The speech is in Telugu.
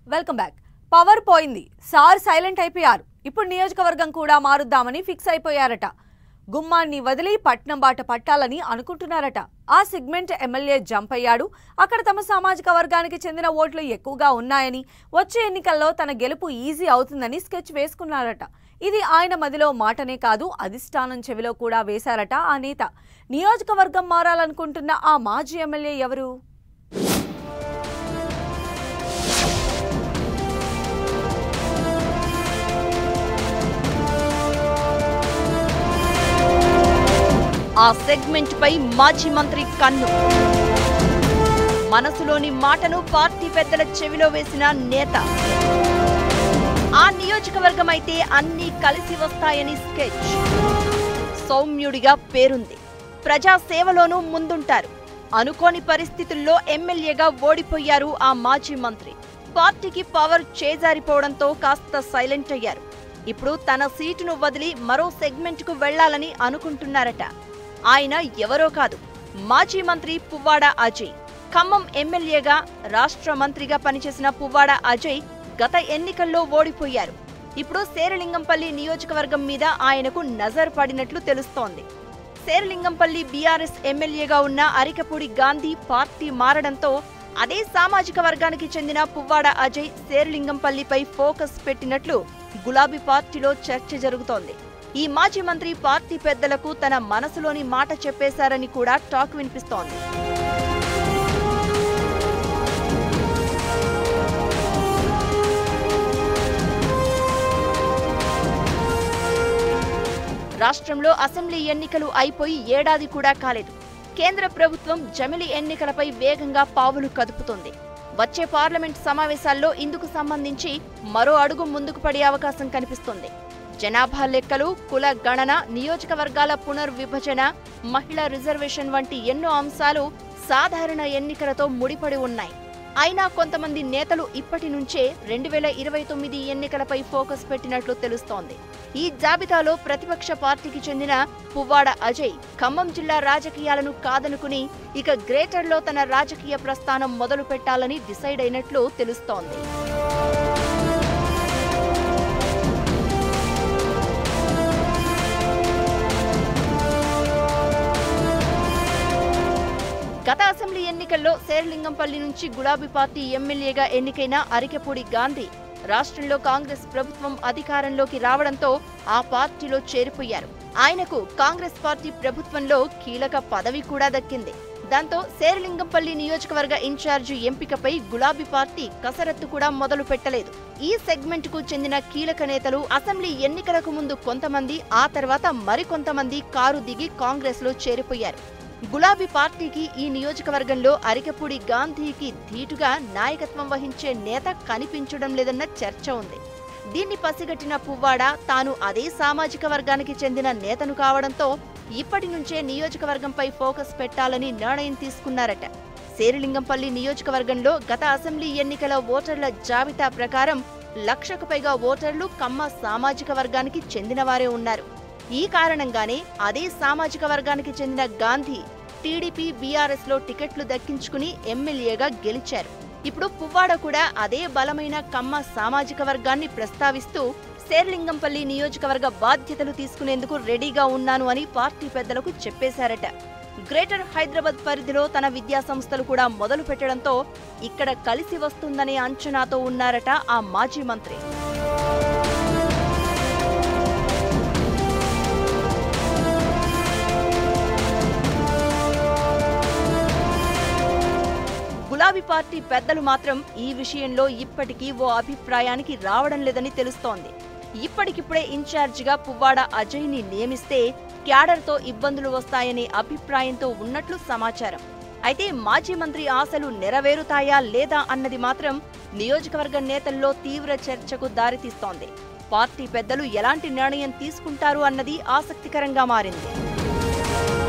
వెల్కమ్ బ్యాక్ పవర్ పోయింది సార్ సైలెంట్ అయిపోయారు ఇప్పుడు నియోజకవర్గం కూడా మారుద్దామని ఫిక్స్ అయిపోయారట గుమ్మాన్ని వదిలి పట్నం బాట పట్టాలని అనుకుంటున్నారట ఆ సెగ్మెంట్ ఎమ్మెల్యే జంప్ అయ్యాడు అక్కడ తమ సామాజిక వర్గానికి చెందిన ఓట్లు ఎక్కువగా ఉన్నాయని వచ్చే ఎన్నికల్లో తన గెలుపు ఈజీ అవుతుందని స్కెచ్ వేసుకున్నారట ఇది ఆయన మదిలో మాటనే కాదు అధిష్టానం చెవిలో కూడా వేశారట ఆ నేత నియోజకవర్గం మారాలనుకుంటున్న ఆ మాజీ ఎమ్మెల్యే ఎవరు ఆ సెగ్మెంట్ పై మాజీ మంత్రి కన్ను మనసులోని మాటను పార్టీ పెద్దల చెవిలో వేసిన నేత ఆ నియోజకవర్గం అయితే అన్నీ కలిసి వస్తాయని స్కెచ్ సౌమ్యుడిగా పేరుంది ప్రజా సేవలోనూ ముందుంటారు అనుకోని పరిస్థితుల్లో ఎమ్మెల్యేగా ఓడిపోయారు ఆ మాజీ మంత్రి పార్టీకి పవర్ చేజారిపోవడంతో కాస్త సైలెంట్ అయ్యారు ఇప్పుడు తన సీటును వదిలి మరో సెగ్మెంట్కు వెళ్లాలని అనుకుంటున్నారట ఆయన ఎవరో కాదు మాజీ మంత్రి పువ్వాడ అజయ్ ఖమ్మం ఎమ్మెల్యేగా రాష్ట్ర మంత్రిగా పనిచేసిన పువ్వాడ అజయ్ గత ఎన్నికల్లో ఓడిపోయారు ఇప్పుడు శేరలింగంపల్లి నియోజకవర్గం మీద ఆయనకు నజర్ పడినట్లు తెలుస్తోంది శేరలింగంపల్లి బీఆర్ఎస్ ఎమ్మెల్యేగా ఉన్న అరికపూడి గాంధీ పార్టీ మారడంతో అదే సామాజిక వర్గానికి చెందిన పువ్వాడ అజయ్ శేరలింగంపల్లిపై ఫోకస్ పెట్టినట్లు గులాబీ పార్టీలో చర్చ జరుగుతోంది ఈ మాజీ మంత్రి పార్టీ పెద్దలకు తన మనసులోని మాట చెప్పేశారని కూడా టాక్ వినిపిస్తోంది రాష్ట్రంలో అసెంబ్లీ ఎన్నికలు అయిపోయి ఏడాది కూడా కాలేదు కేంద్ర ప్రభుత్వం జమిలి ఎన్నికలపై వేగంగా పావులు కదుపుతోంది వచ్చే పార్లమెంట్ సమావేశాల్లో ఇందుకు సంబంధించి మరో అడుగు ముందుకు పడే అవకాశం కనిపిస్తుంది జనాభా లెక్కలు కుల గణన నియోజకవర్గాల పునర్విభజన మహిళా రిజర్వేషన్ వంటి ఎన్నో అంశాలు సాధారణ ఎన్నికలతో ముడిపడి ఉన్నాయి అయినా కొంతమంది నేతలు ఇప్పటి నుంచే రెండు వేల ఇరవై తొమ్మిది ఎన్నికలపై ఫోకస్ పెట్టినట్లు తెలుస్తోంది ఈ జాబితాలో ప్రతిపక్ష పార్టీకి చెందిన పువ్వాడ అజయ్ ఖమ్మం జిల్లా రాజకీయాలను కాదనుకుని ఇక గ్రేటర్లో తన రాజకీయ ప్రస్థానం మొదలు పెట్టాలని డిసైడ్ అయినట్లు తెలుస్తోంది గత అసెంబ్లీ ఎన్నికల్లో శేర్లింగంపల్లి నుంచి గులాబీ పార్టీ ఎమ్మెల్యేగా ఎన్నికైన అరికెపూడి గాంధీ రాష్ట్రంలో కాంగ్రెస్ ప్రభుత్వం అధికారంలోకి రావడంతో ఆ పార్టీలో చేరిపోయారు ఆయనకు కాంగ్రెస్ పార్టీ ప్రభుత్వంలో కీలక పదవి కూడా దక్కింది దాంతో శేరలింగంపల్లి నియోజకవర్గ ఇన్ఛార్జి ఎంపికపై గులాబీ పార్టీ కసరత్తు కూడా మొదలు పెట్టలేదు ఈ సెగ్మెంట్ కు చెందిన కీలక నేతలు అసెంబ్లీ ఎన్నికలకు ముందు కొంతమంది ఆ తర్వాత మరికొంతమంది కారు దిగి కాంగ్రెస్ లో చేరిపోయారు గులాబీ పార్టీకి ఈ నియోజకవర్గంలో అరికపూడి గాంధీకి ధీటుగా నాయకత్వం వహించే నేత కనిపించడం లేదన్న చర్చ ఉంది దీన్ని పసిగట్టిన పువ్వాడ తాను అదే సామాజిక వర్గానికి చెందిన నేతను కావడంతో ఇప్పటి నుంచే నియోజకవర్గంపై ఫోకస్ పెట్టాలని నిర్ణయం తీసుకున్నారట శేరిలింగంపల్లి నియోజకవర్గంలో గత అసెంబ్లీ ఎన్నికల ఓటర్ల జాబితా ప్రకారం లక్షకు పైగా ఓటర్లు కమ్మ సామాజిక వర్గానికి చెందినవారే ఉన్నారు ఈ కారణంగానే అదే సామాజిక వర్గానికి చెందిన గాంధీ టీడీపీ బీఆర్ఎస్ లో టికెట్లు దక్కించుకుని ఎమ్మెల్యేగా గెలిచారు ఇప్పుడు పువ్వాడ కూడా అదే బలమైన కమ్మ సామాజిక వర్గాన్ని ప్రస్తావిస్తూ శేర్లింగంపల్లి నియోజకవర్గ బాధ్యతలు తీసుకునేందుకు రెడీగా ఉన్నాను అని పార్టీ పెద్దలకు చెప్పేశారట గ్రేటర్ హైదరాబాద్ పరిధిలో తన విద్యా సంస్థలు కూడా మొదలు పెట్టడంతో ఇక్కడ కలిసి వస్తుందనే అంచనాతో ఉన్నారట ఆ మాజీ మంత్రి గులాబీ పార్టీ పెద్దలు మాత్రం ఈ విషయంలో ఇప్పటికీ ఓ అభిప్రాయానికి రావడం లేదని తెలుస్తోంది ఇప్పటికిప్పుడే ఇన్ఛార్జిగా పువ్వాడ అజయ్ని నియమిస్తే క్యాడర్తో ఇబ్బందులు వస్తాయనే అభిప్రాయంతో ఉన్నట్లు సమాచారం అయితే మాజీ మంత్రి ఆశలు నెరవేరుతాయా లేదా అన్నది మాత్రం నియోజకవర్గ నేతల్లో తీవ్ర చర్చకు దారితీస్తోంది పార్టీ పెద్దలు ఎలాంటి నిర్ణయం తీసుకుంటారు అన్నది ఆసక్తికరంగా మారింది